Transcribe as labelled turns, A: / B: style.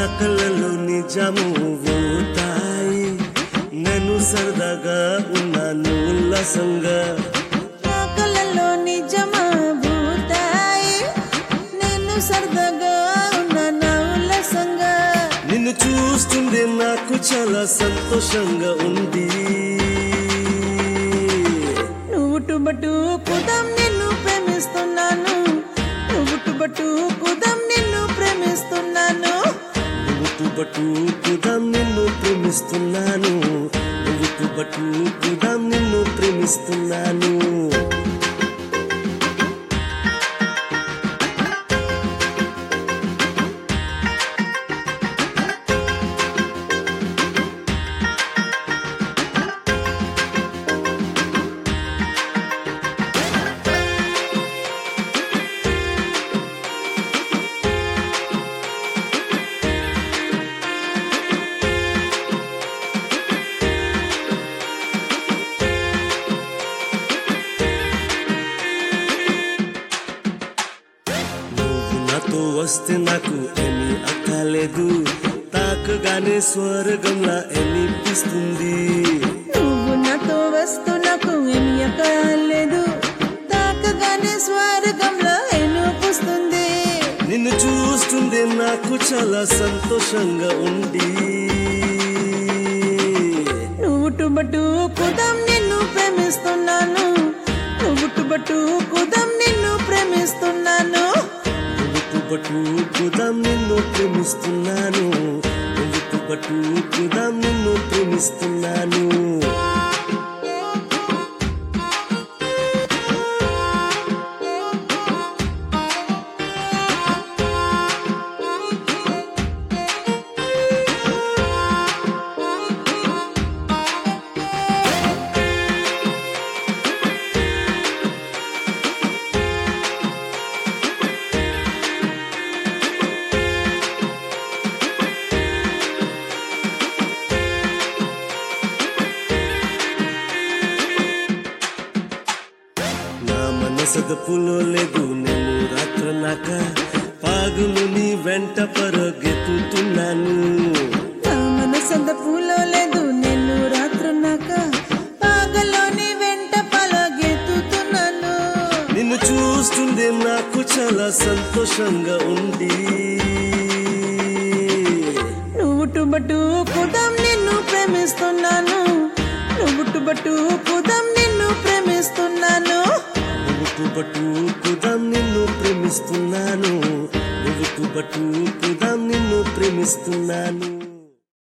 A: కళ్ళలో నిజము పోతాయి నేను సరదాగా ఉన్నాను ఉల్లాసంగా
B: నా కళ్ళలో నిజమా భూతాయి నేను సరదాగా ఉన్న నా ఉల్లాసంగా
A: నిన్ను చూస్తుండే నాకు చాలా సంతోషంగా ఉంది
B: నువ్వు టుబటు కుదం నిన్ను ప్రేమిస్తున్నాను నువ్వు టుబటు కుదం నిన్ను ప్రేమిస్తున్నాను
A: నువ్వు బట్టు కుదాం నిన్ను ప్రేమిస్తున్నాను నువ్వు బట్టు కుదాం నిన్ను ప్రేమిస్తున్నాను నువ్వు నాతో వస్తే నాకు ఏమీ అక్కలేదు తాకగానే స్వర్గంలా అనిపిస్తుంది
B: నువ్వు నాతో వస్తూ నాకు ఏమి అక్కర్లేదు తాకగానే స్వర్గంలో ఎనుపుస్తుంది
A: నిన్ను చూస్తుండే నాకు చాలా సంతోషంగా ఉంది
B: నువ్వు టుబటు కుదం నిన్ను ప్రేమిస్తున్నాను నువ్వు టుబటు కుదం నిన్ను ప్రేమిస్తున్నాను
A: నువ్వు బట్టు కుదాం నిన్ను ప్రేమిస్తున్నాను నువ్వు బట్టు కుదాం నిన్ను ప్రేమిస్తున్నాను నా మనసదపులో లేదు నేను రాత్రనాక పాగులు నీ వెంట పరుగెత్తుతున్నాను
B: నా మనసంత పూలో లేదు నేను రాత్రున్నాక పాగలోని వెంట పలగెత్తుతున్నాను
A: నిన్ను చూస్తుండే నాకు చాలా సంతోషంగా ఉంది
B: నువ్వు టుబటు కుదం నిన్ను ప్రేమిస్తున్నాను నువ్వు టుబటు కుదం నిన్ను ప్రేమిస్తున్నాను
A: నువ్వు బట్టు కుదాం నిన్ను ప్రేమిస్తున్నాను నువ్వు బట్టు కుదాం నిన్ను ప్రేమిస్తున్నాను